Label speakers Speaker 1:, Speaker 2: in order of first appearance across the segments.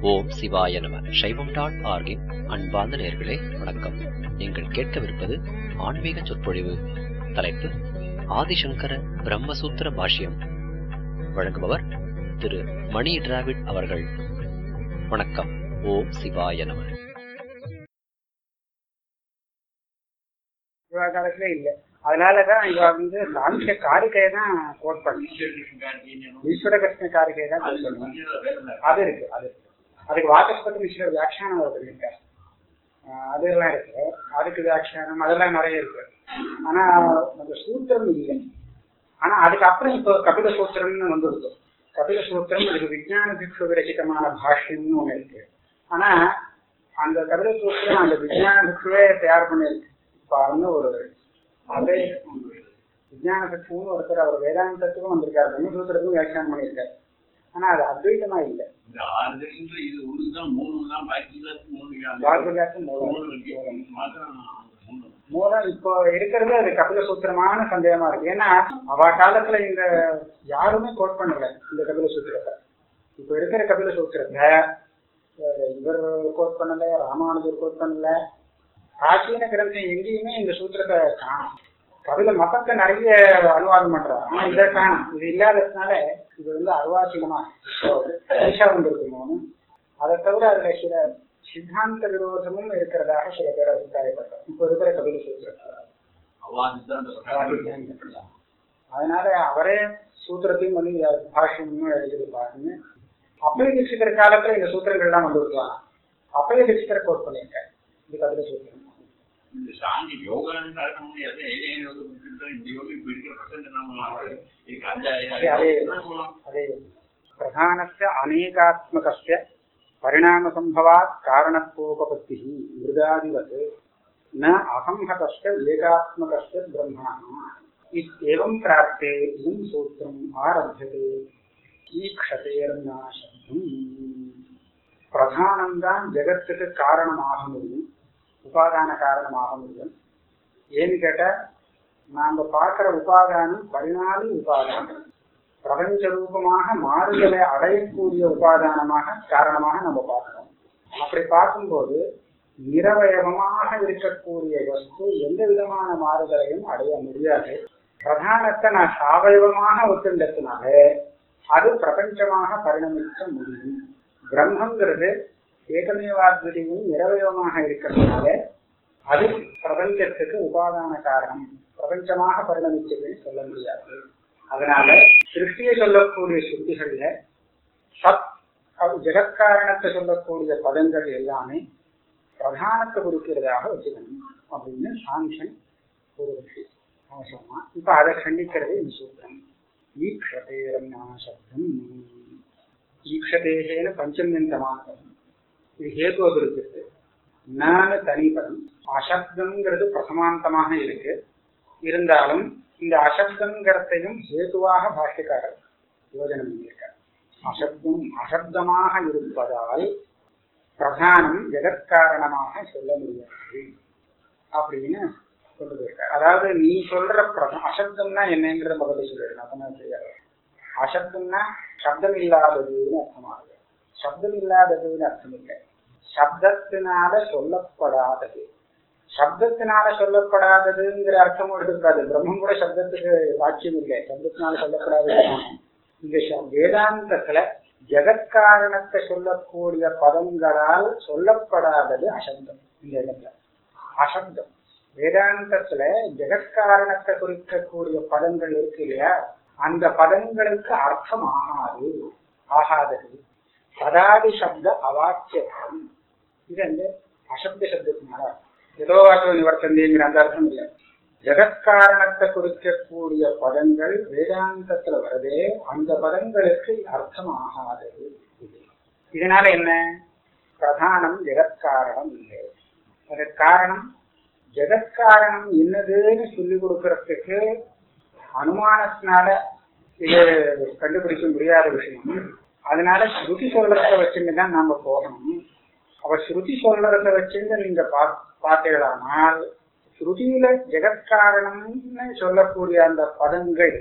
Speaker 1: ஓம் சிவாய நம சைவம் டாட் ஆர்கின் அன்பார்ந்த நேர்களே வணக்கம் நீங்கள் கேட்கவிருப்பது ஆன்மீக சொற்பொழிவு தலைப்பு ஆதிசங்கர பிரம்மசூத்திர பாஷ்யம் வழங்குபவர் திரு மணி டிராவிட் அவர்கள் வணக்கம் ஓம் சிவாய நம
Speaker 2: இவ காலத்துல இல்ல அதனாலதான் இவ வந்து சாங்கிய காரிகையை தான் கோட் பண்ணி ஈஸ்வர கிருஷ்ண காரிகையை தான் கோட் பண்ணுவாங்க அது இருக்கு அது இருக்கு அதுக்கு வாசஸ்பதி மிஸ்ரர் வியாக்கியானம் அவர் பண்ணியிருக்காரு ஆஹ் அதெல்லாம் இருக்கு அதுக்கு வியாக்கியானம் அதெல்லாம் நிறைய இருக்கு ஆனா அந்த சூத்திரம் இல்லை ஆனா அதுக்கப்புறம் இப்போ கபில சூத்திரம்னு வந்துருக்கு கபில சூத்திரம் இதுக்கு விஞ்ஞான பிக்ஷு விரச்சிதமான பாஷ்யம்னு ஒண்ணு இருக்கு ஆனா அந்த கபில சூத்திரம் அந்த விஞ்ஞான பிக்ஷுவே தயார் பண்ணிருக்கு இப்ப வந்து ஒரு அதே விஞ்ஞான பிக்ஷுன்னு ஒருத்தர் அவர் வேதாந்தத்துக்கும் வந்திருக்காரு பிரம்மசூத்திரத்துக்கும் வியாக்கியானம் பண்ணியிருக்காரு ஆனா அது அத்வைதமா இல்லை
Speaker 3: இந்த ஆறு தேசத்துல இது ஒரு தான் மூணு தான் பாக்கி எல்லாத்துக்கும் மூணு தான்.
Speaker 2: வாழ்க்கையாச்சும்
Speaker 3: மூணு
Speaker 2: மூலம்
Speaker 3: இருக்கு. மாத்திரம் மூணு.
Speaker 2: மூலம் இப்போ இருக்கிறது அது கபில சூத்திரமான சந்தேகமா இருக்கு ஏன்னா அவ காலத்துல இந்த யாருமே கோட் பண்ணல இந்த கபில சூத்திரத்தை இப்ப இருக்கிற கபில சூத்திரத்தை அஹ், இவர் கோட் பண்ணல ராமானுஜர் கோட் பண்ணல பிராச்சீன கிரந்தம் எங்கேயுமே இந்த சூத்திரத்தை காணும் கபில மதத்தை நிறைய அனுவாதம் பண்றாரு ஆனா இதை காணும் இது இல்லாததுனால இது வந்து அருவாசீனமா பரிசா வந்திருக்குமோன்னு அதை தவிர அதுல சில சித்தாந்த விரோதமும் இருக்கிறதாக சில பேர் அபிப்பிராயப்படுறாங்க இப்ப இருக்கிற கபில சூத்திரத்தில்
Speaker 3: அவ்வாறு தான் அந்த பிரகாரம்.
Speaker 2: அதனால அவரே சூத்திரத்தையும் வந்து பாஷ்யமும் எழுதியிருப்பாருன்னு அப்பய தீட்சிக்கிற காலத்துல இந்த சூத்திரங்கள் எல்லாம் வந்து விடலாம் அப்பய தீட்சிக்கிற கோட் பண்ணியிருக்காரு இது கபில சூத்திரம்
Speaker 3: இந்த சாந்தி யோகான்னு நடக்க முடியாது ஏழை யோகா கொடுத்துட்டு இந்த யோகா இப்ப இருக்கிற பர்சன்ட் நம்ம இருக்கு அந்த
Speaker 2: அதே அதே அதே பிரதானஸ்ய அநேகாத்மகஸ்ய பரிணாம சம்பவாத் காரணத்துவோபபத்தி மிருதாதிவத் ந அசம்ஹதஸ்ய ஏகாத்மகஸ்ய பிரம்மணः இत्येवं प्राप्ते इदं सूत्रम् आरभ्यते ஈக்ஷதேர்நாசம் பிரதானம் தான் ஜெகத்துக்கு காரணமாக முடியும் உபாதான காரணமாக முடியும் ஏன்னு கேட்டா நாம பார்க்கிற உபாதானம் பரிணாமி உபாதானம் பிரபஞ்ச ரூபமாக மாறுதலை அடையக்கூடிய உபாதானமாக காரணமாக நம்ம பார்க்கிறோம் அப்படி பார்க்கும்போது நிரவயவமாக இருக்கக்கூடிய வஸ்து எந்த விதமான மாறுதலையும் அடைய முடியாது பிரதானத்தை நான் சாவயவமாக ஒத்துண்டதுனால அது பிரபஞ்சமாக பரிணமிக்க முடியும் பிரம்மங்கிறது ஏகமேவாத்விதியும் நிரவயவமாக இருக்கிறதுனால அது பிரபஞ்சத்துக்கு உபாதான காரணம் பிரபஞ்சமாக பரிணமிச்சதுன்னு சொல்ல முடியாது அதனால சிருஷ்டியை சொல்லக்கூடிய சுத்திகள்ல சத் அது ஜெகத்காரணத்தை சொல்லக்கூடிய பதங்கள் எல்லாமே பிரதானத்தை குறிக்கிறதாக வச்சுக்கணும் அப்படின்னு சாங்ஷன் ஒரு விஷயம் அவசரமா இப்ப அதை கண்டிக்கிறது இந்த சூத்திரம் ஈக்ஷதேரம் நாசப்தம் ஈக்ஷதேகேன பஞ்சமியந்தமாக இது ஹேது அபிருத்திருக்கு நானு தனிப்பதம் அசப்தம்ங்கிறது பிரசமாந்தமாக இருக்கு இருந்தாலும் இந்த அசப்தங்கிறதையும் ஹேதுவாக பாஷ்யக்காரர் யோஜனை பண்ணியிருக்கார் அசப்தம் அசப்தமாக இருப்பதால் பிரதானம் ஜெகத்காரணமாக சொல்ல முடியாது அப்படின்னு கொண்டு போயிருக்கார் அதாவது நீ சொல்ற பிரதம் அசப்தம்னா என்னங்கிறத முதல்ல சொல்லிடுறேன் அப்பதான் செய்யாது அசப்தம்னா சப்தம் இல்லாததுன்னு அர்த்தமாகுது சப்தம் இல்லாததுன்னு அர்த்தம் இல்லை சப்தத்தினால சொல்லப்படாதது சப்தத்தினால சொல்லப்படாததுங்கிற அர்த்தமும் எடுத்துக்கூடாது பிரம்மம் கூட சப்தத்துக்கு சாட்சியம் இல்லை சப்தத்தினால சொல்லப்படாதது இந்த ச- வேதாந்தத்துல ஜெகத்காரணத்தை சொல்லக்கூடிய பதங்களால் சொல்லப்படாதது அசப்தம் இந்த இடத்துல அசப்தம் வேதாந்தத்துல ஜெகத்காரணத்தை குறிக்கக்கூடிய பதங்கள் இருக்கு இல்லையா அந்த பதங்களுக்கு அர்த்தம் ஆகாது ஆகாதது பதாதி சப்த அவாக்கியம் இது அந்த அசப்த சப்தத்தினால ஏதோ வாக்கு நிவர்த்தந்திங்கிற அந்த அர்த்தம் இல்லை ஜெகத்காரணத்தை குறிக்கக்கூடிய பதங்கள் வேதாந்தத்துல வருதே அந்த பதங்களுக்கு அர்த்தம் ஆகாதது இது. இதனால என்ன பிரதானம் ஜெகத்காரணம் இல்லை அதற்கு காரணம் ஜெகத்காரணம் என்னதுன்னு சொல்லி கொடுக்கறதுக்கு அனுமானத்தினால இது கண்டுபிடிக்க முடியாத விஷயம் அதனால ஸ்ருதி சொல்றத வச்சுட்டு தான் நாம போகணும் அவ ஸ்ருதி சொல்றத வச்சுட்டு நீங்க பா பார்த்தீங்களானால் ஸ்ருதியில ஜெகத்காரணம்னு சொல்லக்கூடிய அந்த பதங்கள்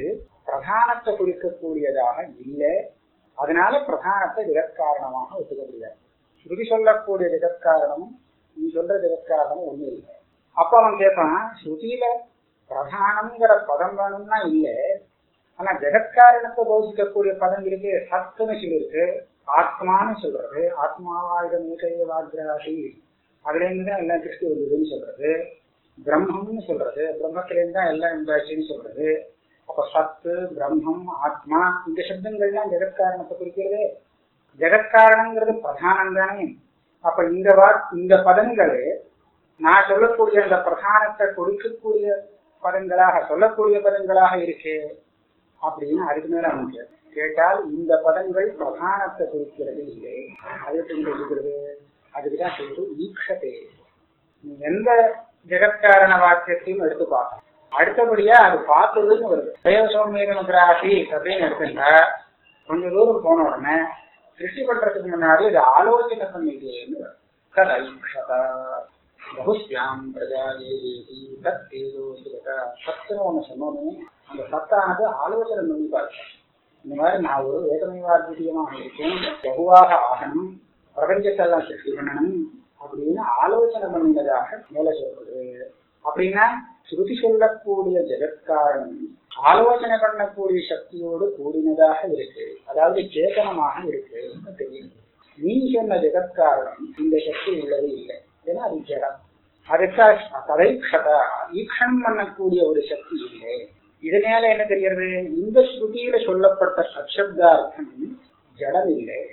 Speaker 2: பிரதானத்தை குறிக்கக்கூடியதாக இல்லை அதனால பிரதானத்தை ஜெகத்காரணமாக ஒத்துக்க முடியாது ஸ்ருதி சொல்லக்கூடிய ஜெகத்காரணமும் நீ சொல்ற ஜெகத்காரணமும் ஒண்ணு இல்லை அப்ப அவன் கேட்பான் ஸ்ருதியில பிரதானம்ங்கிற பதம் வேணும்னா இல்லை ஆனா ஜெகத்காரணத்தை போதிக்கக்கூடிய பதம் இருக்கு சத்துன்னு சொல்லியிருக்கு ஆத்மான்னு சொல்றது ஆத்மாவாயுதம் ஏகையவாகிராசி அதுல இருந்து தான் எல்லாம் கிறிஸ்து வந்ததுன்னு சொல்றது பிரம்மம்னு சொல்றது பிரம்மத்துல இருந்து தான் எல்லாம் உண்டாச்சுன்னு சொல்றது அப்ப சத்து பிரம்மம் ஆத்மா இந்த சப்தங்கள்லாம் ஜெகத்காரணத்தை குறிக்கிறது ஜெகத்காரணங்கிறது பிரதானம் தானே அப்ப இந்த வா இந்த பதங்கள் நான் சொல்லக்கூடிய அந்த பிரதானத்தை கொடுக்கக்கூடிய பதங்களாக சொல்லக்கூடிய பதங்களாக இருக்கு அப்படின்னு அதுக்கு மேல அவன் கேட்டான். கேட்டால் இந்த பதங்கள் பிரதானத்தை குறிக்கிறது இல்லை அது எப்படி குறிக்கிறது அதுக்குதான் சொல்லிட்டு ஈக்ஷதே நீ எந்த ஜெகத்காரண வாக்கியத்தையும் எடுத்து பார்க்கலாம் அடுத்தபடியா அது பார்த்ததுன்னு வருது தேவசோமேகமகிராசி அப்படின்னு எடுத்துட்டா கொஞ்ச தூரம் போன உடனே சிருஷ்டி பண்றதுக்கு முன்னாடி இது ஆலோசனை பண்ணிட்டேன்னு வருது. ததைக்ஷத பகுஸ்யாம் பிரஜாதேவி தத் ஏதோ சுகத சத்துன்னு ஒண்ணு சொன்னோடனே அந்த சத்தானது ஆலோசனை பண்ணி பார்க்க இந்த மாதிரி நான் ஒரு வேதனைவார்த்தியமாக இருக்கேன் பகுவாக ஆகணும் பிரபஞ்சத்தெல்லாம் சிருஷ்டி பண்ணணும் அப்படின்னு ஆலோசனை பண்ணினதாக மேல சொல்றது அப்படின்னா ஸ்ருதி சொல்லக்கூடிய ஜெகத்காரணம் ஆலோசனை பண்ணக்கூடிய சக்தியோடு கூடினதாக இருக்கு அதாவது சேதனமாக இருக்கு தெரியுது நீ சொன்ன ஜெகத்காரணம் இந்த சக்தி உள்ளது இல்லை ஏன்னா அது ஜடம் அதுக்காக கதைக்ஷதா ஈக்ஷணம் பண்ணக்கூடிய ஒரு சக்தி இல்லை இதனால என்ன தெரிகிறது இந்த ஸ்ருதியில சொல்லப்பட்ட சப்தார்த்தம் ஜடம் இல்லை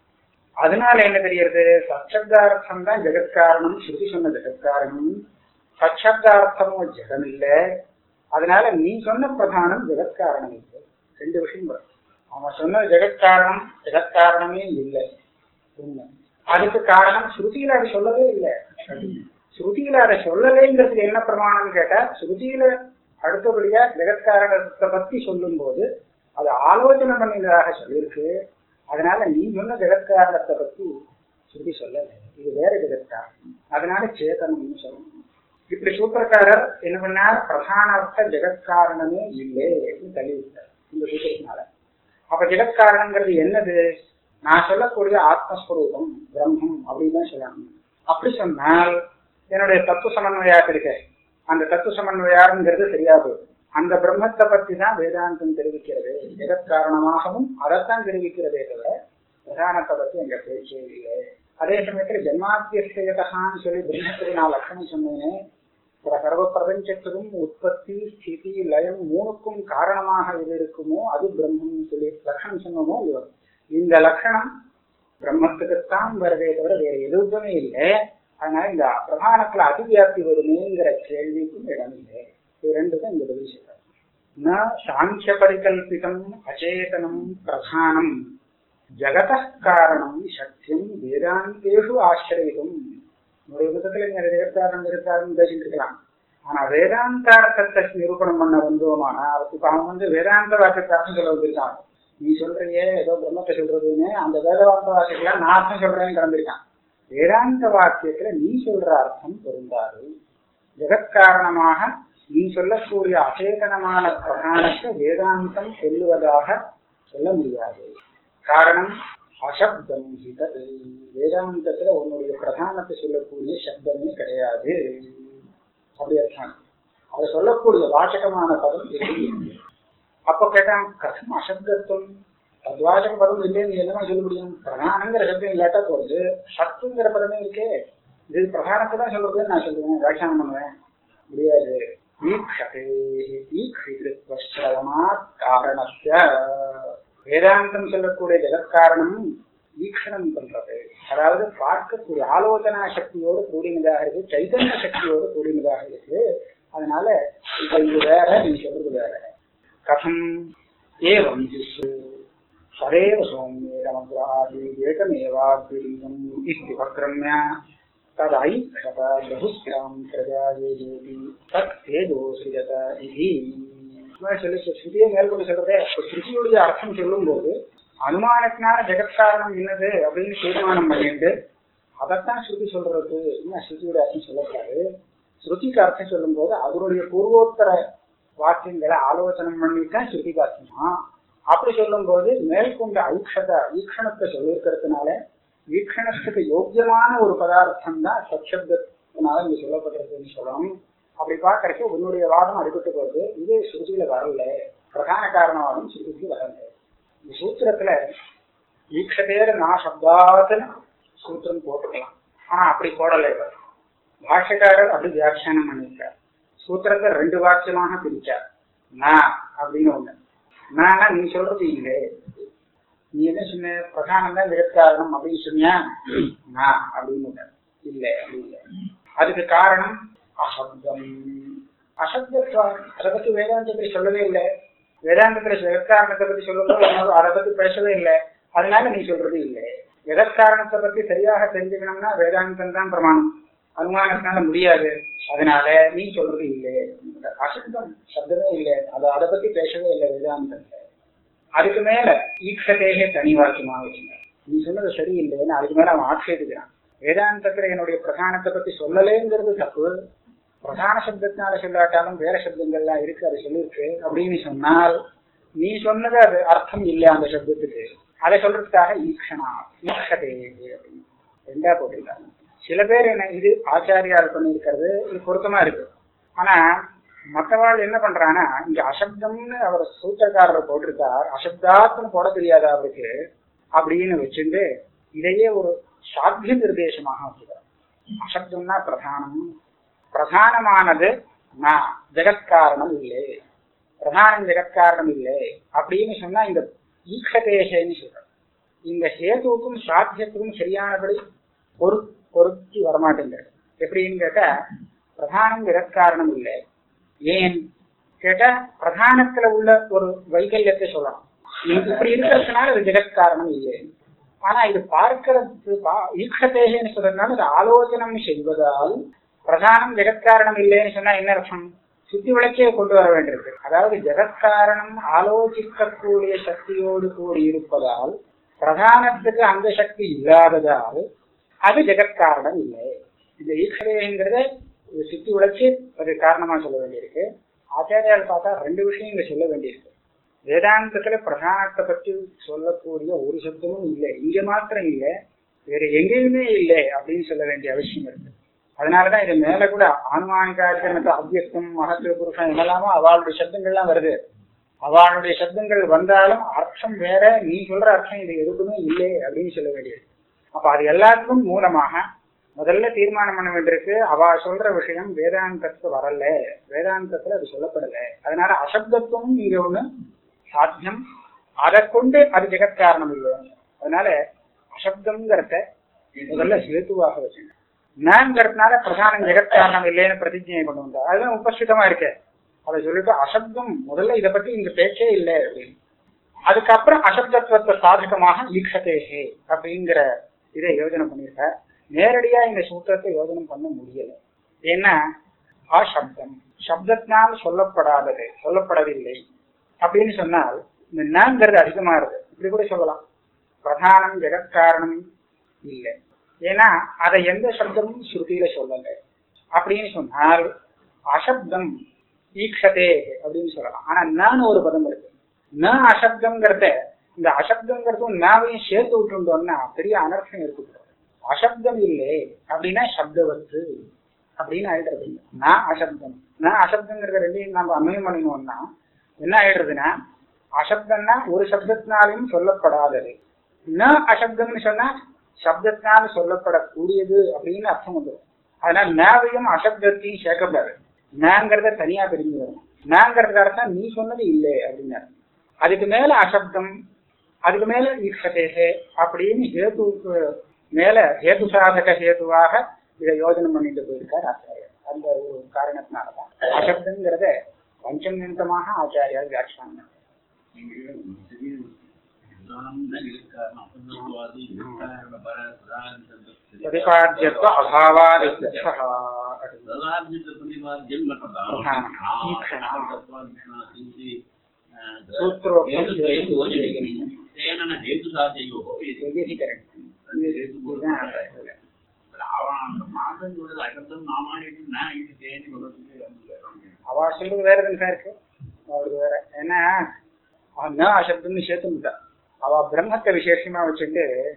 Speaker 2: அதனால என்ன தெரிகிறது சச்சப்தார்த்தம் தான் ஜெகத்காரணம் ஸ்ருதி சொன்ன ஜெகத்காரணம் சச்சப்தார்த்தமும் ஜடம் இல்லை அதனால நீ சொன்ன பிரதானம் ஜெகத்காரணம் இல்லை ரெண்டு விஷயம் வரும் அவன் சொன்ன ஜெகத்காரணம் ஜெகத்காரணமே இல்லை உண்மை அதுக்கு காரணம் ஸ்ருதியில அது சொல்லவே இல்லை ஸ்ருதியில அதை சொல்லலைங்கிறதுக்கு என்ன பிரமாணம் கேட்டா ஸ்ருதியில அடுத்தபடியா ஜெகத்காரணத்தை பத்தி சொல்லும் போது அது ஆலோசனை பண்ணினதாக சொல்லியிருக்கு அதனால நீ சொன்ன ஜெகத்காரணத்தை பத்தி ஸ்ருதி சொல்லலை இது வேற ஜெகத்காரணம் அதனால சேதனம்னு சொல்லணும் இப்படி சூத்திரக்காரர் என்ன பண்ணார் பிரதானர்த்த ஜெகத்காரணமே இல்லை அப்படின்னு தள்ளிவிட்டார் இந்த சூத்திரத்தினால அப்ப ஜெகத்காரணங்கிறது என்னது நான் சொல்லக்கூடிய ஆத்மஸ்வரூபம் பிரம்மம் அப்படின்னு தான் சொல்லணும் அப்படி சொன்னால் என்னுடைய தத்துவ சமன்வயாக இருக்க அந்த தத்துவ சமன்வயாருங்கிறது சரியா போகுது அந்த பிரம்மத்தை பத்தி தான் வேதாந்தம் தெரிவிக்கிறது ஜெகத்காரணமாகவும் அதைத்தான் தெரிவிக்கிறதே தவிர பிரதானத்தை பத்தி எங்க பேச்சே இல்லை அதே சமயத்துல ஜென்மாத்தியஸ்தகான்னு சொல்லி பிரம்மத்துக்கு நான் லட்சணம் சொன்னேனே சர்வ பிரபஞ்சத்துக்கும் உற்பத்தி ஸ்திதி லயம் மூணுக்கும் காரணமாக எது இருக்குமோ அது பிரம்மம்னு சொல்லி லட்சணம் சொன்னோமோ இது வரும் இந்த லட்சணம் பிரம்மத்துக்குத்தான் வருதே தவிர வேற எதுவுமே இல்லை அதனால இந்த பிரதானத்துல அதிவியாப்தி வருமேங்கிற கேள்விக்கும் இடம் இல்லை இது ரெண்டுக்கும் இந்த பதில் சொல்றாரு ந சாங்கிய பரிகல்பிதம் அச்சேதனம் பிரதானம் ஜகத காரணம் சத்தியம் வேதாந்தேஷு ஆசிரியம் ஒரு விதத்துல இங்க ஜெகத்காரணம் ஜெகத்காரணம் பேசிட்டு இருக்கலாம் ஆனா வேதாந்தார்த்தத்தை நிரூபணம் பண்ண வந்தோமானா இப்ப அவன் வந்து வேதாந்த வாக்கியத்தை சொல்ல வந்திருக்கான் நீ சொல்றியே ஏதோ பிரம்மத்தை சொல்றதுன்னு அந்த வேதாந்த வாக்கியத்துல நான் அர்த்தம் சொல்றேன்னு கிளம்பிருக்கான் வேதாந்த வாக்கியத்துல நீ சொல்ற அர்த்தம் பொருந்தாது ஜெகத்காரணமாக நீ சொல்லக்கூடிய அச்சேதனமான பிரதானத்தை வேதாந்தம் சொல்லுவதாக சொல்ல முடியாது காரணம் அசப்தம் ஹிதது வேதாந்தத்துல உன்னுடைய பிரதானத்தை சொல்லக்கூடிய சப்தமே கிடையாது அப்படி அர்த்தம் அதை சொல்லக்கூடிய வாசகமான பதம் இல்லை அப்ப கேட்டான் கதம் அசப்தத்துவம் தத்வாசக பதம் இல்லைன்னு என்னமா சொல்ல முடியும் பிரதானங்கிற சப்தம் இல்லாட்டா போகுது சத்துங்கிற பதமே இருக்கே இது பிரதானத்தை தான் சொல்றதுன்னு நான் சொல்லுவேன் வியாக்கியானம் பண்ணுவேன் முடியாது ஈக்ஷதே ஈக்ஷித்வஸ்ரவணாத் காரணஸ்ய வேதாந்தம் சொல்லக்கூடிய ஜெகத்காரணம் ஈக்ஷணம் பண்றது அதாவது பார்க்கக்கூடிய ஆலோசனா சக்தியோடு கூடினதாக இருக்கு சைதன்ய சக்தியோடு கூடினதாக இருக்கு அதனால இப்ப இது வேற நீ சொல்றது வேற கதம் ஏவம் ஜிஸ்ஸு சரேவ சௌமியேரமக்ராதி ஏகமேவாத்வீயம் இத்திவக்ரம்ய ததைக்ஷத பகுஸ்யாம் பிரஜாயேதி தத் தேஜோசியத இதி சொல்லி ஸ்ருதியை மேற்கொண்டு சொல்றதே ஸ்ருதியுடைய அர்த்தம் சொல்லும் போது அனுமானத்தினால ஜெகத்காரணம் என்னது அப்படின்னு தீர்மானம் பண்ணிட்டு அதைத்தான் ஸ்ருதி சொல்றது என்ன ஸ்ருதியோட அர்த்தம் சொல்லக்கூடாது ஸ்ருதிக்கு அர்த்தம் சொல்லும் போது அவருடைய பூர்வோத்தர வாக்கியங்களை ஆலோசனை பண்ணித்தான் ஸ்ருதிக்கு அர்த்தமா அப்படி சொல்லும் போது மேற்கொண்ட ஐக்ஷத ஈக்ஷணத்தை சொல்லியிருக்கிறதுனால வீக்ஷணத்துக்கு யோக்கியமான ஒரு பதார்த்தம் தான் சச்சப்தத்தினால இங்க சொல்லப்பட்டிருக்குன்னு சொல்லணும் அப்படி பார்க்கறதுக்கு உன்னுடைய வாதம் அடிபட்டு போகுது இது ஸ்ருதியில வரல பிரதான காரணவாதம் ஸ்ருதிக்கு வரல இந்த சூத்திரத்துல ஈக்ஷதேர நான் சப்தாத்துன்னு சூத்திரம் போட்டுக்கலாம் ஆனா அப்படி போடல இவர் பாஷ்யக்காரர் அப்படி வியாக்கியானம் பண்ணியிருக்கார் சூத்திரத்தை ரெண்டு வாக்கியமாக பிரிச்சார் நான் அப்படின்னு ஒண்ணு நானா நீ சொல்றது இல்லை நீ என்ன சொன்ன பிரதானம் தான் ஜெகத்காரணம் அப்படின்னு சொன்னியா நான் அப்படின்னு ஒண்ணு. இல்லை அப்படி இல்லை அதுக்கு காரணம் அசப்தம் அசப்தத்துவம் அதை பத்தி வேதாந்தத்தை சொல்லவே இல்லை வேதாந்தத்துல ஜெகத்காரணத்தை பத்தி சொல்லும்போது என்னவோ அதை பத்தி பேசவே இல்லை அதனால நீ சொல்றது இல்லை ஜெகத்காரணத்தை பத்தி சரியாக தெரிஞ்சுக்கணும்னா வேதாந்தம் தான் பிரமாணம் அனுமானத்தினால முடியாது அதனால நீ சொல்றது இல்லை அசப்தம் சப்தமே இல்லை அது அதை பத்தி பேசவே இல்லை வேதாந்தத்துல அதுக்கு மேல ஈக்ஷதேகே தனி வாக்கியமா வச்சுங்க நீ சொன்னது சரியில்லைன்னு அதுக்கு மேல அவன் ஆட்சேபிக்கிறான் வேதாந்தத்துல என்னுடைய பிரதானத்தை பத்தி சொல்லலேங்கிறது தப்பு பிரதான சப்தத்தினால சொல்லாட்டாலும் வேற சப்தங்கள்லாம் இருக்கு அது சொல்லிருக்கு அப்படின்னு சொன்னால் நீ சொன்னது அது அர்த்தம் இல்லை அந்த சப்தத்துக்கு அதை சொல்றதுக்காக ஈக்ஷனா ஈக்ஷதே அப்படின்னு ரெண்டா போட்டிருக்காங்க சில பேர் என்ன இது ஆச்சாரியால் பண்ணியிருக்கிறது இது பொருத்தமா இருக்கு ஆனா மற்றவாள் என்ன பண்றான்னா இங்க அசப்தம்னு அவர் சூத்திரக்காரர் போட்டிருக்கார் அசப்தாத்துன்னு போட தெரியாதா அவருக்கு அப்படின்னு வச்சுட்டு இதையே ஒரு சாத்திய நிர்தேசமாக வச்சுக்கிறார் அசப்தம்னா பிரதானம் பிரதானமானது நான் ஜெகத்காரணம் இல்லை பிரதானம் ஜெகத்காரணம் இல்லை அப்படின்னு சொன்னா இந்த ஈக்ஷதேசன்னு சொல்றார் இந்த ஹேதுவுக்கும் சாத்தியத்துக்கும் சரியானபடி பொரு பொருத்தி வரமாட்டேங்கிறது எப்படின்னு கேட்டா பிரதானம் ஜெகத்காரணம் இல்லை ஏன் கேட்டா பிரதானத்துல உள்ள ஒரு வைகல்யத்தை சொல்லலாம் இது இப்படி இருக்கிறதுனால அது ஜெகத்காரணம் இல்லை ஆனா இது பார்க்கிறது ஈக்ஷதேகன்னு சொல்றதுனால இது ஆலோசனம் செய்வதால் பிரதானம் ஜெகத்காரணம் இல்லைன்னு சொன்னா என்ன அர்த்தம் சுத்தி விளக்கே கொண்டு வர வேண்டியிருக்கு அதாவது ஜெகத்காரணம் ஆலோசிக்கக்கூடிய சக்தியோடு கூடி இருப்பதால் பிரதானத்துக்கு அந்த சக்தி இல்லாததால் அது ஜெகத்காரணம் இல்லை இந்த ஈஸ்வரங்கிறத சுத்தி உழைச்சி ஒரு காரணமா சொல்ல வேண்டியிருக்கு ஆச்சாரியால் பார்த்தா ரெண்டு விஷயம் இங்க சொல்ல வேண்டியிருக்கு வேதாந்தத்துல பிரதானத்தை பற்றி சொல்லக்கூடிய ஒரு சப்தமும் இல்லை இங்க மாத்திரம் இல்லை வேற எங்கேயுமே இல்லை அப்படின்னு சொல்ல வேண்டிய அவசியம் இருக்கு அதனாலதான் இது மேல கூட ஆன்மானிகாரிகமத்தை அவ்வியக்தம் மகத்துவ புருஷன் என்னெல்லாமோ அவளுடைய சப்தங்கள்லாம் வருது அவளுடைய சப்தங்கள் வந்தாலும் அர்த்தம் வேற நீ சொல்ற அர்த்தம் இது எதுக்குமே இல்லை அப்படின்னு சொல்ல வேண்டியது அப்ப அது எல்லாத்துக்கும் மூலமாக முதல்ல தீர்மானம் பண்ண வேண்டியிருக்கு அவ சொல்ற விஷயம் வேதாந்தத்துக்கு வரல வேதாந்தத்துல அது சொல்லப்படல அதனால அசப்தத்துவம் இங்க ஒண்ணு சாத்தியம் அதை கொண்டு அது ஜெகத்காரணம் இல்லை அதனால அசப்தம்ங்கிறத முதல்ல சேத்துவாக வச்சுங்க நான்கிறதுனால பிரதானம் ஜெகத்காரணம் இல்லைன்னு பிரதிஜையை கொண்டு வந்தா அதுதான் உபஸ்திதமா இருக்கு அதை சொல்லிட்டு அசப்தம் முதல்ல இதை பத்தி இங்க பேச்சே இல்லை அப்படின்னு அதுக்கப்புறம் அசப்தத்துவத்தை சாதகமாக ஈக்ஷதேகே அப்படிங்கிற இதை யோஜனை பண்ணியிருக்க நேரடியா இந்த சூத்திரத்தை யோஜனை பண்ண முடியல ஏன்னா அசப்தம் சப்தத்தினால் சொல்லப்படாதது சொல்லப்படவில்லை அப்படின்னு சொன்னால் இந்த நாங்கிறது அதிகமா இருக்கு இப்படி கூட சொல்லலாம் பிரதானம் ஜெகத்காரணம் இல்லை ஏன்னா அதை எந்த சப்தமும் ஸ்ருதியில சொல்லல அப்படின்னு சொன்னால் அசப்தம் ஈக்ஷதே அப்படின்னு சொல்லலாம் ஆனா நான் ஒரு பதம் இருக்கு ந அசப்தம்ங்கிறத இந்த அசப்தங்கிறதும் நாவையும் சேர்த்து விட்டுட்டோம்னா பெரிய அனர்த்தம் இருக்குது அசப்தம் இல்லை அப்படின்னா சப்தவத்து அப்படின்னு ஆயிடுறது நான் அசப்தம் நான் அசப்தங்கிறத ரெண்டையும் நம்ம அமயம் பண்ணினோம்னா என்ன ஆயிடுறதுன்னா அசப்தம்னா ஒரு சப்தத்தினாலையும் சொல்லப்படாதது ந அசப்தம்னு சொன்னா சப்தத்தினால சொல்லப்படக்கூடியது அப்படின்னு அர்த்தம் வந்துடும் அதனால நாவையும் அசப்தத்தையும் சேர்க்கப்படாது நாங்கிறத தனியா பிரிஞ்சு வரும் நாங்கிறதுக்கு அர்த்தம் நீ சொன்னது இல்லை அப்படின்னு அதுக்கு மேல அசப்தம் அதுக்கு மேல ஈக்ஷதேகே அப்படின்னு ஹேதுவுக்கு மேல ஹேது சாதக ஹேதுவாக இதை யோஜனை பண்ணிட்டு போயிருக்கார் ஆச்சாரியர் அந்த ஒரு காரணத்தினாலதான் அசப்தங்கிறத பஞ்சநிமித்தமாக ஆச்சாரியார் வியாக்கியானம் பிரதிபாத்தியத்துவ அபாவாத் அவ சொல்றது வேற எதுவும் இருக்கு அவருக்கு வேற ஏன்னா அவன் அசப்தம்னு சேர்த்துட்டா அவ பிரம்மத்தை விசேஷமா வச்சுட்டு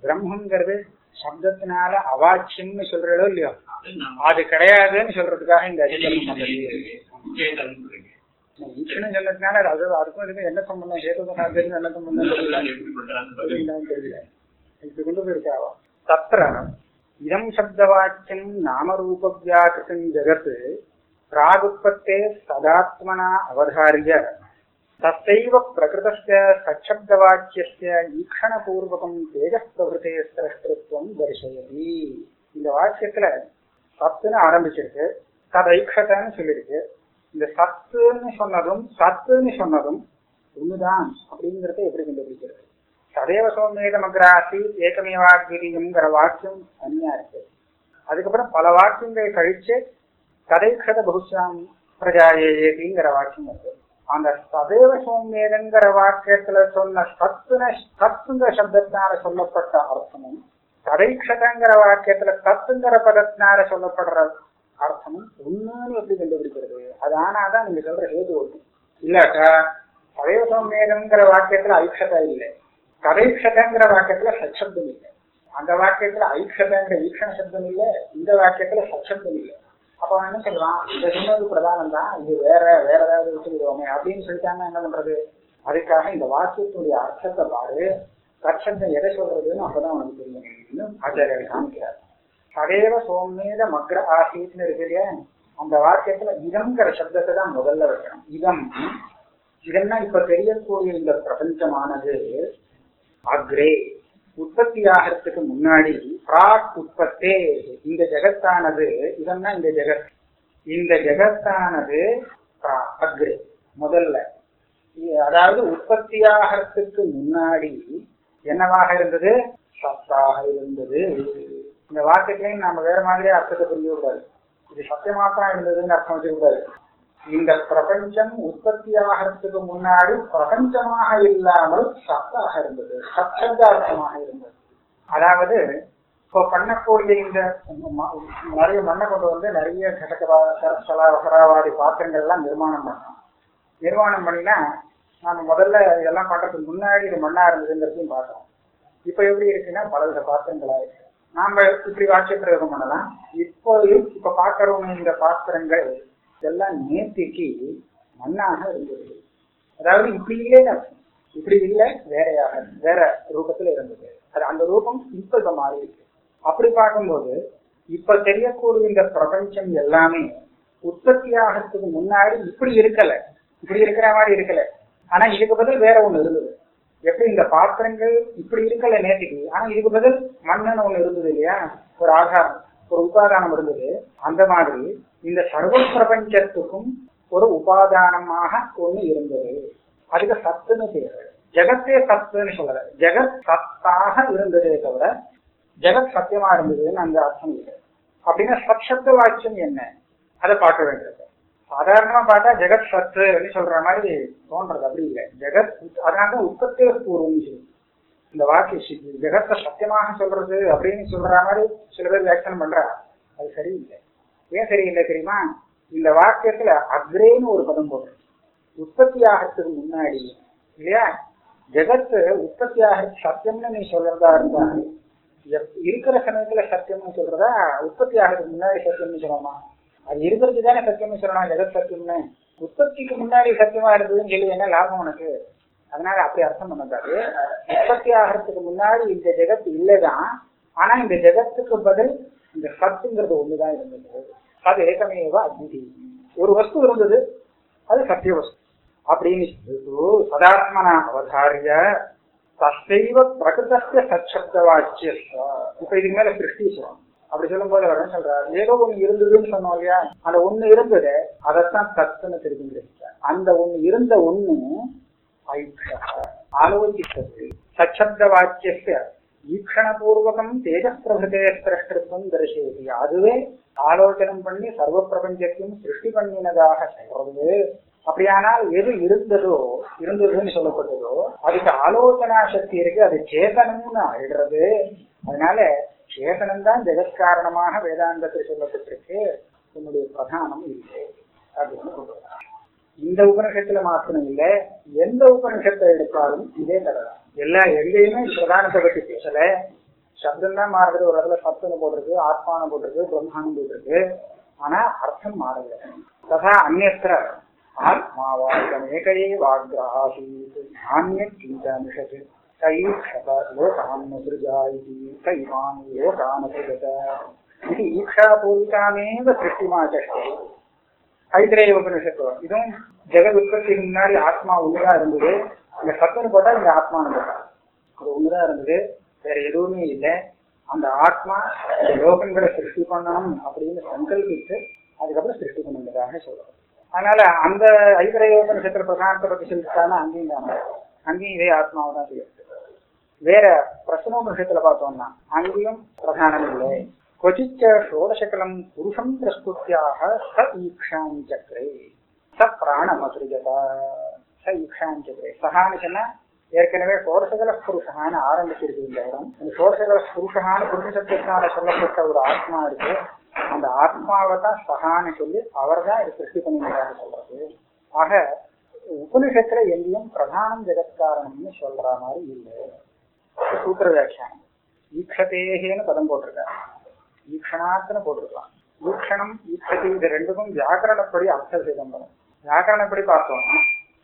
Speaker 2: பிரம்மங்கிறது சப்தத்தினால அவாச்சியம்னு சொல்றதோ இல்லையோ
Speaker 3: அது நம்ம
Speaker 2: அது கிடையாதுன்னு சொல்றதுக்காக இந்த அதிகரணம்
Speaker 3: தெரியும்,
Speaker 2: வந்தது.
Speaker 3: தெரியும். முக்கியம் இருக்கு.
Speaker 2: ஈஸ்வரன் சொன்னதுனால அது அதுக்கும் இதுக்கும் என்ன சம்பந்தம் ஹேதுதான் தெரியும் என்ன சம்பந்தம் தெரியல
Speaker 3: அதெல்லாம் எப்படி பண்றாங்கன்னு பாருங்க.
Speaker 2: தெரியலன்னு தெரியல இப்படி கொண்டு போயிருக்காவா தத்திர இதம் சப்தவாக்கியம் நாமரூபவியாக்கிருதம் ஜெகத் பிராகுத்பத்தே சதாத்மனா அவதாரிய தத்தைவ பிரகிருதஸ்ய சச்சப்தவாக்கியஸ்ய ஈக்ஷணபூர்வகம் தேஜஸ் பிரபுதே சிரஷ்டத்துவம் தரிசயதி இந்த வாக்கியத்துல சத்துன்னு ஆரம்பிச்சிருக்கு ததைக்ஷதன்னு சொல்லியிருக்கு இந்த சத்துன்னு சொன்னதும் சத்துன்னு சொன்னதும் ஒண்ணுதான் அப்படிங்கறத எப்படி கண்டுபிடிக்கிறது சதேவ சோமேதமக்ராசி ஏகமேவாத்வீரியம்ங்கிற வாக்கியம் தனியா இருக்கு அதுக்கப்புறம் பல வாக்கியங்கள் கழிச்சு கதைக்ஷத பகுஷாம் பிரஜாயேதிங்கிற வாக்கியம் இருக்கு அந்த சதேவ சோமேதங்கிற வாக்கியத்துல சொன்ன சத்துன சத்துங்கிற சப்தத்தினால சொல்லப்பட்ட அர்த்தமும் கதைக்ஷதங்கிற வாக்கியத்துல சத்துங்கிற பதத்தினால சொல்லப்படுற அர்த்தமும் ஒண்ணுன்னு எப்படி கண்டுபிடிக்கிறது அது ஆனாதான் நீங்க சொல்ற ஹேது ஒண்ணு இல்லாட்டா சதேவ சோமேதங்கிற வாக்கியத்துல ஐக்ஷதா இல்லை கதைக்ஷதங்கிற வாக்கியத்துல சச்சப்தம் இல்லை அந்த வாக்கியத்துல ஐக்ஷதங்கிற ஈக்ஷண சப்தம் இல்லை இந்த வாக்கியத்துல சச்சப்தம் இல்லை அப்ப அவன் என்ன சொல்லுவான் இந்த சொன்னது பிரதானம் தான் இது வேற வேற ஏதாவது விட்டுவிடுவோமே அப்படின்னு சொல்லிட்டாங்க என்ன பண்றது அதுக்காக இந்த வாக்கியத்துடைய அர்த்தத்தை பாரு தற்சப்தம் எதை சொல்றதுன்னு அப்பதான் உனக்கு தெரியும் ஆச்சாரியர் காமிக்கிறார் சதேவ சோமேத மக்ர ஆசீத்னு இருக்கு இல்லையா அந்த வாக்கியத்துல இதம்ங்கிற சப்தத்தை தான் முதல்ல வைக்கணும் இதம் இதம்னா இப்ப தெரியக்கூடிய இந்த பிரபஞ்சமானது அக்ரே உற்பத்தி ஆகிறதுக்கு முன்னாடி பிராக் உற்பத்தே இந்த ஜெகத்தானது இதம்னா இந்த ஜெகத் இந்த ஜெகத்தானது பிரா- அக்ரே முதல்ல இ- அதாவது உற்பத்தி ஆகிறதுக்கு முன்னாடி என்னவாக இருந்தது சத்தாக இருந்தது இந்த வார்த்தைகளையும் நாம வேற மாதிரியே அர்த்தத்தை புரிய கூடாது இது சத்தியமாத்தான் இருந்ததுன்னு அர்த்தம் வச்சுக்கூடாது இந்த பிரபஞ்சம் உற்பத்தி ஆகிறதுக்கு முன்னாடி பிரபஞ்சமாக இல்லாமல் சத்தாக இருந்தது சச்சந்தார்த்தமாக இருந்தது அதாவது இப்போ பண்ணக்கூடிய இந்த ம- நிறைய மண்ணை கொண்டு வந்து நிறைய சலாவசராவாதி பாத்திரங்கள்லாம் நிர்மாணம் பண்ணோம் நிர்மாணம் பண்ணினா நாம முதல்ல இதெல்லாம் பண்றதுக்கு முன்னாடி இது மண்ணா இருந்ததுங்கிறதையும் பார்த்தோம் இப்ப எப்படி இருக்குன்னா பலவித பாத்திரங்களா இருக்கு நாம இப்படி வாக்கிய பிரயோகம் பண்ணலாம் இப்போ இரு- இப்ப பாக்குறவங்க இந்த பாத்திரங்கள் எல்லாம் நேர்த்திக்கு மண்ணாக இருந்தது அதாவது இப்படி இல்லைன்னு அர்த்தம். இப்படி இல்லை வேறையாக வேற ரூபத்துல இருந்தது அது அந்த ரூபம் இப்ப இப்ப மாறி இருக்கு அப்படி பார்க்கும்போது இப்ப தெரியக்கூடிய இந்த பிரபஞ்சம் எல்லாமே உற்பத்தி ஆகிறதுக்கு முன்னாடி இப்படி இருக்கல இப்படி இருக்கிற மாதிரி இருக்கல ஆனா இதுக்கு பதில் வேற ஒண்ணு இருந்தது எப்படி இந்த பாத்திரங்கள் இப்படி இருக்கல நேற்றுக்கு ஆனா இதுக்கு பதில் மண்ணன்னு ஒண்ணு இருந்தது இல்லையா ஒரு ஆகாரம் ஒரு உபாதானம் இருந்தது அந்த மாதிரி இந்த சர்வ பிரபஞ்சத்துக்கும் ஒரு உபாதானமாக ஒண்ணு இருந்தது அதுக்கு சத்துன்னு பேரு ஜெகத்தே சத்துன்னு சொல்லல ஜெகத் சத்தாக இருந்ததே தவிர ஜெகத் சத்தியமா இருந்ததுன்னு அந்த அர்த்தம் இல்லை அப்படின்னா சத்சப்த வாக்கியம் என்ன அதை பார்க்க வேண்டியது சாதாரணமா பார்த்தா ஜெகத் சத்துன்னு சொல்ற மாதிரி தோன்றது அப்படி இல்லை ஜெகத் அதனால உற்பத்தி பூர்வம்னு சொல்லி இந்த வாக்கிய சி- ஜெகத்தை சத்தியமாக சொல்றது அப்படின்னு சொல்ற மாதிரி சில பேர் வியாக்கியானம் பண்றா அது சரியில்லை ஏன் சரியில்லை தெரியுமா இந்த வாக்கியத்துல அக்ரேன்னு ஒரு பதம் போடுறோம் உற்பத்தி ஆகிறதுக்கு முன்னாடி இல்லையா ஜெகத்து உற்பத்தி ஆகிற சத்தியம்னு நீ சொல்றதா இருந்தா எப்- இருக்கிற சமயத்துல சத்தியம்னு சொல்றதா உற்பத்தி ஆகிறதுக்கு முன்னாடி சத்தியம்னு சொல்லணுமா அது இருக்கிறது தானே சத்தியம்னு சொல்லணும் ஜெகத் சத்தியம்னு உற்பத்திக்கு முன்னாடி சத்தியமா இருந்ததுன்னு சொல்லி என்ன லாபம் உனக்கு அதனால அப்படி அர்த்தம் பண்ணக்கூடாது உற்பத்தி ஆகிறதுக்கு முன்னாடி இந்த ஜெகத் இல்லைதான் ஆனா இந்த ஜெகத்துக்கு பதில் இந்த சத்துங்கிறது ஒண்ணுதான் இருந்தது அது ஏகமேவ அத்விதி ஒரு வஸ்து இருந்தது அது சத்திய வஸ்து அப்படின்னு சொல்லிட்டு சதாத்மனா அவதாரிய தசைவ பிரகிருதஸ்ய சச்சப்த வாக்கிய இப்ப இதுக்கு மேல சிருஷ்டி சொல்லணும் அப்படி சொல்லும் போது வரேன் சொல்றாரு ஏதோ ஒண்ணு இருந்ததுன்னு சொன்னோம் இல்லையா அந்த ஒண்ணு இருந்தது அதைத்தான் சத்துன்னு திருப்பி கிடைச்சார் அந்த ஒண்ணு இருந்த ஒண்ணு ஐக்ஷः ஆலோசித்தது சச்சப்த வாக்கியஸ்ய ஈக்ஷணபூர்வகம் தேஜப்பிரபுதே சிரஷ்டிருத்தம் தரிசேதி அதுவே ஆலோசனம் பண்ணி சர்வ பிரபஞ்சத்தையும் சிருஷ்டி பண்ணினதாக சொல்றது அப்படியானால் எது இருந்ததோ இருந்ததுன்னு சொல்லப்பட்டதோ அதுக்கு ஆலோசனா சக்தி இருக்கு அது சேதனம்னு ஆயிடுறது அதனால சேதனம் தான் ஜெகத்காரணமாக வேதாந்தத்தில் சொல்லப்பட்டிருக்கு உன்னுடைய பிரதானம் இல்லை அப்படின்னு சொல்றாங்க இந்த உபனிஷத்துல மாத்திரம் இல்ல எந்த உபனிஷத்தை எடுத்தாலும் இதே கதை தான் எல்லா எங்கேயுமே பிரதானத்தை பத்தி பேசல சப்தம் தான் மாறுறது ஒரு இடத்துல சத்துன்னு போட்டிருக்கு ஆத்மானம் போட்டிருக்கு பிரம்மானம் போட்டிருக்கு ஆனா அர்த்தம் மாறல ததா அந்நத்திர ஆத்மாவாதமேகையே வாக்ராசீத் நானியத் கிஞ்சாமிஷத் கைக்ஷத லோகான் சிருஜா இது கைமான் லோகான் சிருஜத இது ஈக்ஷாபூர்விகாமேவ சிருஷ்டிமாச்சே ஐத்திரேய உபனிஷத்து இதுவும் ஜெகத் உற்பத்திக்கு முன்னாடி ஆத்மா ஒண்ணுதான் இருந்தது இந்த சத்துன்னு போட்டா இந்த ஆத்மான்னு போட்டா அது ஒண்ணுதான் இருந்தது வேற எதுவுமே இல்லை அந்த ஆத்மா இந்த லோகங்களை சிருஷ்டி பண்ணணும் அப்படின்னு சங்கல்பித்து அதுக்கப்புறம் சிருஷ்டி பண்ணுறதாக சொல்றோம் அதனால அந்த ஐத்திரேய உபனிஷத்துல பிரதானத்தை பத்தி சொல்லிட்டானா அங்கேயும் தான் அங்கேயும் இதே ஆத்மாவை தான் செய்யுது வேற பிரசனோபனிஷத்துல பார்த்தோம்னா அங்கேயும் பிரதானம் இல்லை क्वचिच्च षोडशकलं पुरुषं प्रस्तुत्याः स ईक्षाञ्चक्रे स प्राणमसृजत स ஈக்ஷாஞ்சக்ரே சஹான்னு சொன்னா ஏற்கனவே சோடசகல புருஷகான்னு ஆரம்பிச்சிருக்கு இந்த இடம் இந்த சோடசகல புருஷகான்னு புருஷ சத்தியத்தினால சொல்லப்பட்ட ஒரு ஆத்மா இருக்கு அந்த ஆத்மாவை தான் சகான்னு சொல்லி அவர் தான் இது சிருஷ்டி பண்ணினதாக சொல்றது ஆக உபனிஷத்துல எங்கேயும் பிரதானம் ஜெகத்காரணம்னு சொல்ற மாதிரி இல்லை சூத்திர வியாக்கியானம் ஈக்ஷதேகேன்னு பதம் போட்டிருக்காரு ஈக்ஷணாத்துன்னு போட்டிருக்கலாம் ஈக்ஷணம் ஈக்ஷதி இது ரெண்டுக்கும் வியாக்கரணப்படி அர்த்த சேதம் வரும் வியாக்கரணப்படி பார்த்தோம்னா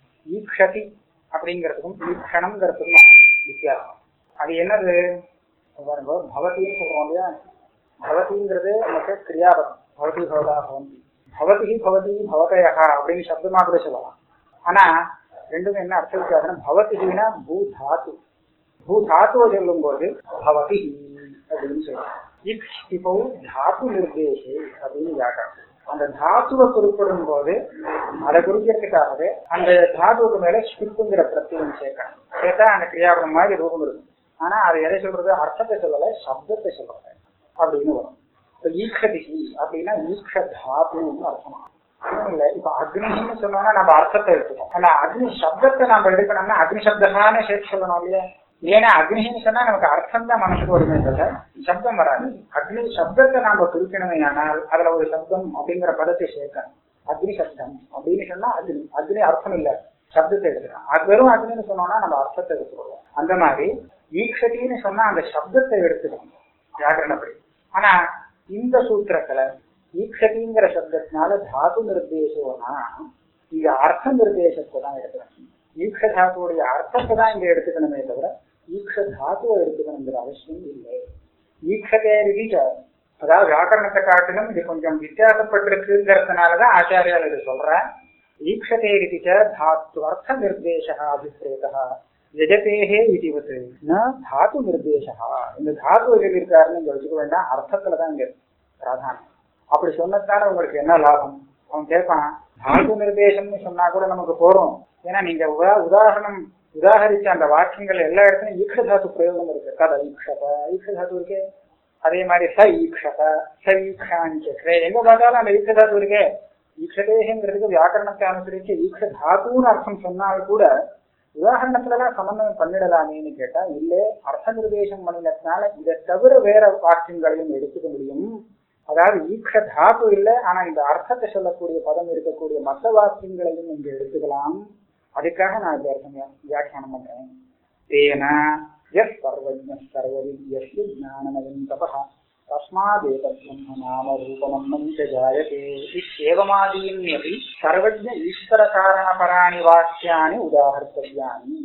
Speaker 2: ஈக்ஷதி அப்படிங்கிறதுக்கும் ஈக்ஷணம்ங்கிறதுக்கும் வித்தியாசம் அது என்னது பாருங்க பவதின்னு சொல்றோம் இல்லையா பவதிங்கிறது நமக்கு கிரியாபதம் பவதி பவதா பவந்தி பவதி பவதி பவதயா அப்படின்னு சப்தமா கூட சொல்லலாம் ஆனா ரெண்டுக்கும் என்ன அர்த்தம் வித்தியாசம் பவதினா பூ தாத்து பூ தாத்துவை சொல்லும் போது பவதி அப்படின்னு சொல்லுவோம் இப்போ தாத்து நிர்தேசே அப்படின்னு வியாக்கரணம் அந்த தாத்துவை குறிப்பிடும் போது அதை குறிக்கிறதுக்காகவே அந்த தாத்துவுக்கு மேல ஸ்பிப்புங்கிற பிரத்தியம் சேர்க்கணும் சேர்த்தா அந்த கிரியாபதம் மாதிரி ரூபம் இருக்கும் ஆனா அது எதை சொல்றது அர்த்தத்தை சொல்லல சப்தத்தை சொல்லல அப்படின்னு வரும் இப்ப ஈக்ஷதிகி அப்படின்னா ஈக்ஷ தாத்துன்னு அர்த்தமா இல்ல இப்ப அக்னின்னு சொன்னோம்னா நம்ம அர்த்தத்தை எடுத்துக்கோம் ஆனா அக்னி சப்தத்தை நம்ம எடுக்கணும்னா அக்னி சப்தமான சேர்த்து சொல்லணும் இல்லையா ஏன்னா அக்னின்னு சொன்னா நமக்கு அர்த்தம் தான் மனசுக்கு வருமே தவிர சப்தம் வராது அக்னி சப்தத்தை நாம பிரிக்கணுமே ஆனால் அதுல ஒரு சப்தம் அப்படிங்கிற பதத்தை சேர்க்கணும் அக்னி சப்தம் அப்படின்னு சொன்னா அக்னி அக்னி அர்த்தம் இல்ல சப்தத்தை எடுத்துக்கலாம் அது வெறும் அக்னின்னு சொன்னோம்னா நம்ம அர்த்தத்தை எடுத்துக்கொள்வோம் அந்த மாதிரி ஈக்ஷதின்னு சொன்னா அந்த சப்தத்தை எடுத்துக்கணும் வியாகரணப்படி ஆனா இந்த சூத்திரத்துல ஈக்ஷதிங்கிற சப்தத்தினால தாது நிர்தேசம்னா இங்க அர்த்த நிர்தேசத்தை தான் எடுத்துக்கணும் ஈக்ஷ தாத்துடைய அர்த்தத்தை தான் இங்க எடுத்துக்கணுமே தவிர ஈக்ஷ தாத்துவை எடுத்துக்கணுங்கிற அவசியம் இல்லை ஈக்ஷதே ரீதிச்ச அதாவது வியாக்கரணத்தை காட்டிலும் இது கொஞ்சம் வித்தியாசப்பட்டிருக்குங்கிறதுனாலதான் ஆச்சாரியால் இது சொல்றேன் ஈக்ஷதே ரீதிச்ச தாத்து அர்த்த நிர்தேச அபிப்பிரேதா யஜதேஹே இதுவத்து ந தாத்து நிர்தேசா இந்த தாத்து சொல்லியிருக்காருன்னு இங்க வச்சுக்க வேண்டாம் அர்த்தத்துலதான் இங்க பிராதானம் அப்படி சொன்னதுனால உங்களுக்கு என்ன லாபம் அவன் கேட்பான் தாத்து நிர்தேசம்னு சொன்னா கூட நமக்கு போறோம் ஏன்னா நீங்க உதா- உதாரணம் உதாகரிச்ச அந்த வாக்கியங்கள் எல்லா இடத்துலயும் ஈக்ஷ தாத்து பிரயோகம் இருக்கு கத ஈக்ஷத ஈக்ஷ தாத்து இருக்கே அதே மாதிரி ச ஈக்ஷத ச ஈக்ஷாஞ்சே எங்க பார்த்தாலும் அந்த ஈக்ஷ தாத்து இருக்கே ஈக்ஷதேகங்கிறதுக்கு வியாக்கரணத்தை அனுசரிச்சு ஈக்ஷ தாத்துன்னு அர்த்தம் சொன்னால் கூட உதாரணத்துல எல்லாம் சமன்வயம் பண்ணிடலாமேன்னு கேட்டா இல்ல அர்த்த நிர்தேசம் பண்ணினதுனால இதை தவிர வேற வாக்கியங்களையும் எடுத்துக்க முடியும் அதாவது ஈக்ஷ தாத்து இல்லை ஆனா இந்த அர்த்தத்தை சொல்லக்கூடிய பதம் இருக்கக்கூடிய மற்ற வாக்கியங்களையும் இங்க எடுத்துக்கலாம் அதுக்காக நான் இந்த அர்த்தம் வியா- வியாக்கியானம் பண்றேன் தேன எஸ் சர்வஜ சர்வவி எஸ்ய ஞானமயம் தபः தஸ்மாதேதத்வம் நாம ரூபமன்னம் ச ஜாயதே இत्येवमादीन्यपि सर्वज्ञ ईश्वरकारणपराणि वाक्यानि उदाहर्तव्यानि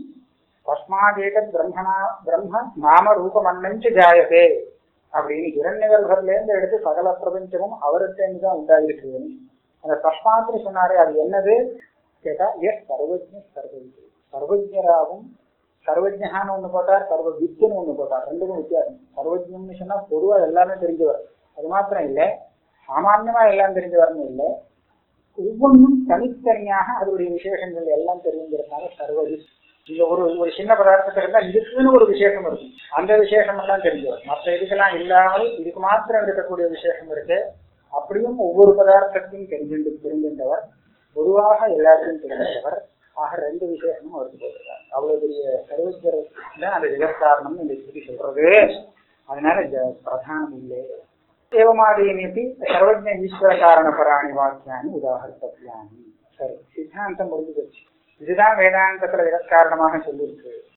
Speaker 2: தஸ்மாதேதத் பிரம்மணா பிரம்ம நாம ரூபமன்னஞ்சு ஜாயதே அப்படின்னு இரண்யகர்பர்ல இருந்து எடுத்து சகல பிரபஞ்சமும் அவர்கிட்ட தான் உண்டாயிருக்குன்னு அந்த தஸ்மாத்னு சொன்னாரே அது என்னது கேட்டா எஸ் சர்வஜ்ஞ சர்வஜி சர்வஜராகவும் சர்வஜகான்னு ஒண்ணு போட்டார் சர்வ வித்துன்னு ஒண்ணு போட்டார் ரெண்டுக்கும் வித்தியாசம் சர்வஜம்னு சொன்னா பொதுவா எல்லாமே தெரிஞ்சவர் அது மாத்திரம் இல்லை சாமான்யமா எல்லாம் தெரிஞ்சவர்னு இல்லை ஒவ்வொன்றும் தனித்தனியாக அதனுடைய விசேஷங்கள் எல்லாம் தெரியுங்கிறதுனால சர்வஜி இந்த ஒரு ஒரு சின்ன பதார்த்தத்துல இருந்தா இதுக்குன்னு ஒரு விசேஷம் இருக்கும் அந்த விசேஷம் எல்லாம் தெரிஞ்சவர் மற்ற இதுக்கெல்லாம் இல்லாமல் இதுக்கு மாத்திரம் இருக்கக்கூடிய விசேஷம் இருக்கு அப்படியும் ஒவ்வொரு பதார்த்தத்தையும் தெரிஞ்சு தெரிஞ்சின்றவர் பொதுவாக எல்லாத்தையும் தெரிஞ்சவர் ஆக ரெண்டு விசேஷமும் அவருக்கு போட்டிருக்காரு அவ்வளவு பெரிய சர்வஜர் அந்த ஜெகத்காரணம் இந்த ஸ்ருதி சொல்றது அதனால ஜ- பிரதானம் இல்லை ஏவமாதீனி சர்வஜ ஈஸ்வர காரண பராணி வாக்கியானி உதாகரித்தவியானி சரி சித்தாந்தம் முடிஞ்சு போச்சு இதுதான் வேதாந்தத்துல ஜெகத்காரணமாக சொல்லியிருக்கு